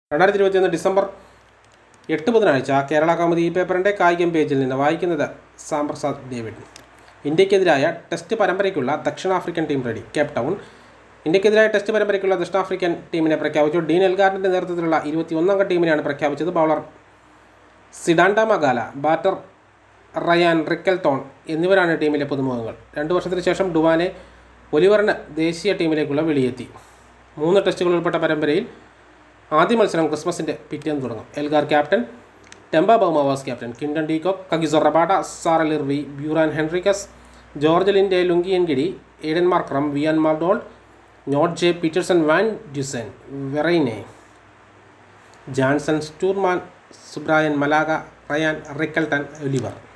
രണ്ടായിരത്തി ഇരുപത്തിയൊന്ന് ഡിസംബർ എട്ട് ബുധനാഴ്ച കേരള കൗമുദി ഈ പേപ്പറിൻ്റെ കായികം പേജിൽ നിന്ന് വായിക്കുന്നത് സാംപ്രസാദ് ഡേവിഡ് ഇന്ത്യക്കെതിരായ ടെസ്റ്റ് പരമ്പരയ്ക്കുള്ള ദക്ഷിണാഫ്രിക്കൻ ടീം റെഡി കേപ്പ് ടൗൺ ഇന്ത്യക്കെതിരായ ടെസ്റ്റ് പരമ്പരയ്ക്കുള്ള ദക്ഷിണാഫ്രിക്കൻ ടീമിനെ പ്രഖ്യാപിച്ചു ഡീൻ എൽഗാർഡിൻ്റെ നേതൃത്വത്തിലുള്ള ഇരുപത്തിയൊന്നംഗ ടീമിനെയാണ് പ്രഖ്യാപിച്ചത് bowler Sisanda Magala batter Ryan Rickelton എന്നിവരാണ് ടീമിലെ പുതുമുഖങ്ങൾ രണ്ടു വർഷത്തിന് ശേഷം ഡുവാനെ ഒലിവറിന് ദേശീയ ടീമിലേക്കുള്ള വിളിയെത്തി മൂന്ന് ടെസ്റ്റുകൾ ഉൾപ്പെട്ട പരമ്പരയിൽ ആദ്യ മത്സരം ക്രിസ്മസിൻ്റെ പിറ്റേന്ന് തുടങ്ങും Elgar captain Temba ബൗമാവാസ് captain കിൻഡൻ de Kock Kagiso Rabada സാറൽ ഇർവി ബ്യൂറാൻ Henriques George Linde ലുങ്കിയൻ ഗിഡി Aidan Markram വിയാൻ മാർഡോൾഡ് not J പീറ്റർസൺ van ഡ്യുസൻ വെറൈനെ Jansen സ്റ്റൂർമാൻ സുബ്രായൻ Malaga Ryan Rickelton Oliver